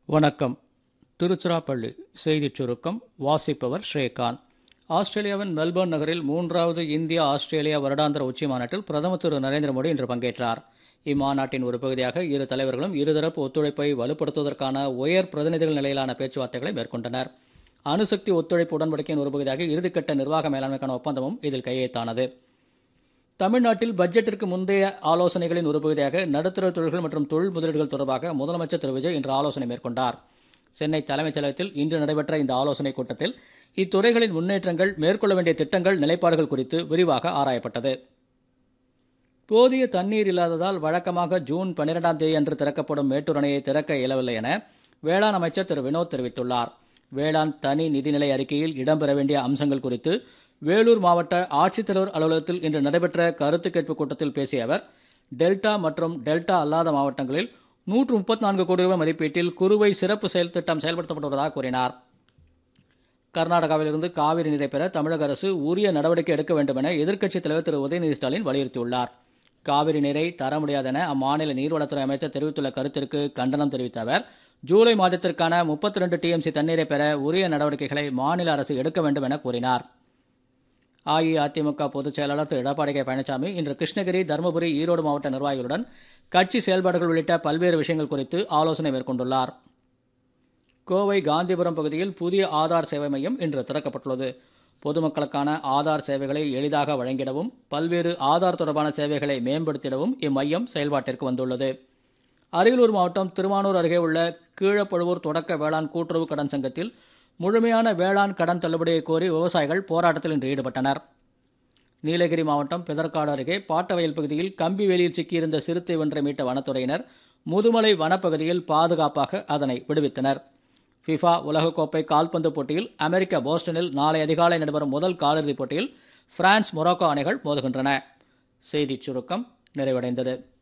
வணக்கம் திருச்சிராப்பள்ளி செய்திச் சுருக்கம் வாசிப்பவர் ஸ்ரீகாந்த் ஆஸ்திரேலியாவின் மெல்பர்ன் நகரில் மூன்றாவது இந்தியா ஆஸ்திரேலியா வருடாந்திர உச்சி மாநாட்டில் பிரதமர் திரு நரேந்திர மோடி இன்று பங்கேற்றார் இம்மாநாட்டின் ஒரு பகுதியாக இரு தலைவர்களும் இருதரப்பு ஒத்துழைப்பை வலுப்படுத்துவதற்கான உயர் பிரதிநிதிகள் நிலையிலான பேச்சுவார்த்தைகளை மேற்கொண்டனர் அணுசக்தி ஒத்துழைப்பு உடன்படிக்கையின் ஒரு பகுதியாக இறுதிக்கட்ட நிர்வாக மேலாண்மைக்கான ஒப்பந்தமும் இதில் கையெழுத்தானது தமிழ்நாட்டில் பட்ஜெட்டிற்கு முந்தைய ஆலோசனைகளின் ஒரு பகுதியாக நடுத்தர தொழில்கள் மற்றும் தொழில் முதலீடுகள் தொடர்பாக முதலமைச்சர் திரு விஜய் இன்று ஆலோசனை மேற்கொண்டார் சென்னை தலைமைச் செயலகத்தில் இன்று நடைபெற்ற இந்த ஆலோசனைக் கூட்டத்தில் இத்துறைகளின் முன்னேற்றங்கள் மேற்கொள்ள வேண்டிய திட்டங்கள் நிலைப்பாடுகள் குறித்து விரிவாக ஆராயப்பட்டது போதிய தண்ணீர் இல்லாததால் வழக்கமாக ஜூன் பன்னிரெண்டாம் தேதி அன்று திறக்கப்படும் மேட்டூர் அணையை திறக்க இயலவில்லை என வேளாண் அமைச்சர் திரு வினோத் தெரிவித்துள்ளார் வேளாண் தனி நிதிநிலை அறிக்கையில் இடம்பெற வேண்டிய அம்சங்கள் குறித்து வேலூர் மாவட்ட ஆட்சித்தலைவர் அலுவலகத்தில் இன்று நடைபெற்ற கருத்து கேட்பு கூட்டத்தில் பேசிய அவர் டெல்டா மற்றும் டெல்டா அல்லாத மாவட்டங்களில் நூற்று முப்பத்தி நான்கு கோடி ரூபாய் மதிப்பீட்டில் குறுவை சிறப்பு செயல் திட்டம் செயல்படுத்தப்பட்டு வருவதாக கூறினார் கர்நாடகாவிலிருந்து காவிரி நீரை பெற தமிழக அரசு உரிய நடவடிக்கை எடுக்க வேண்டும் என எதிர்க்கட்சித் தலைவர் திரு உதயநிதி ஸ்டாலின் வலியுறுத்தியுள்ளார் காவிரி நீரை தர முடியாதென அம்மாநில நீர்வளத்துறை அமைச்சர் தெரிவித்துள்ள கருத்திற்கு கண்டனம் தெரிவித்த அவர் ஜூலை மாதத்திற்கான முப்பத்தி ரெண்டு டிஎம்சி தண்ணீரை பெற உரிய நடவடிக்கைகளை மாநில அரசு எடுக்க வேண்டும் என கூறினார் அஇஅதிமுக பொதுச் செயலாளர் திரு எடப்பாடி கே பழனிசாமி இன்று கிருஷ்ணகிரி தருமபுரி ஈரோடு மாவட்ட நிர்வாகிகளுடன் கட்சி செயல்பாடுகள் உள்ளிட்ட பல்வேறு விஷயங்கள் குறித்து ஆலோசனை மேற்கொண்டுள்ளார் கோவை காந்திபுரம் பகுதியில் புதிய ஆதார் சேவை மையம் இன்று திறக்கப்பட்டுள்ளது பொதுமக்களுக்கான ஆதார் சேவைகளை எளிதாக வழங்கிடவும் பல்வேறு ஆதார் தொடர்பான சேவைகளை மேம்படுத்திடவும் இம்மையம் செயல்பாட்டிற்கு வந்துள்ளது அரியலூர் மாவட்டம் திருவானூர் அருகே உள்ள கீழப்பழுவூர் தொடக்க வேளாண் கூட்டுறவு கடன் சங்கத்தில் முழுமையான வேளாண் கடன் தள்ளுபடியை கோரி விவசாயிகள் போராட்டத்தில் இன்று ஈடுபட்டனர் நீலகிரி மாவட்டம் பிதற்காடு அருகே பாட்டவயல் பகுதியில் கம்பி வேலியில் சிக்கியிருந்த சிறுத்தை ஒன்றை மீட்ட வனத்துறையினர் முதுமலை வனப்பகுதியில் பாதுகாப்பாக அதனை விடுவித்தனர் ஃபிஃபா உலகக்கோப்பை கால்பந்து போட்டியில் அமெரிக்கா போஸ்டனில் நாளை அதிகாலை நடைபெறும் முதல் காலிறுதிப் போட்டியில் பிரான்ஸ் மொரோக்கோ அணிகள் மோதுகின்றன செய்திச் சுருக்கம் நிறைவடைந்தது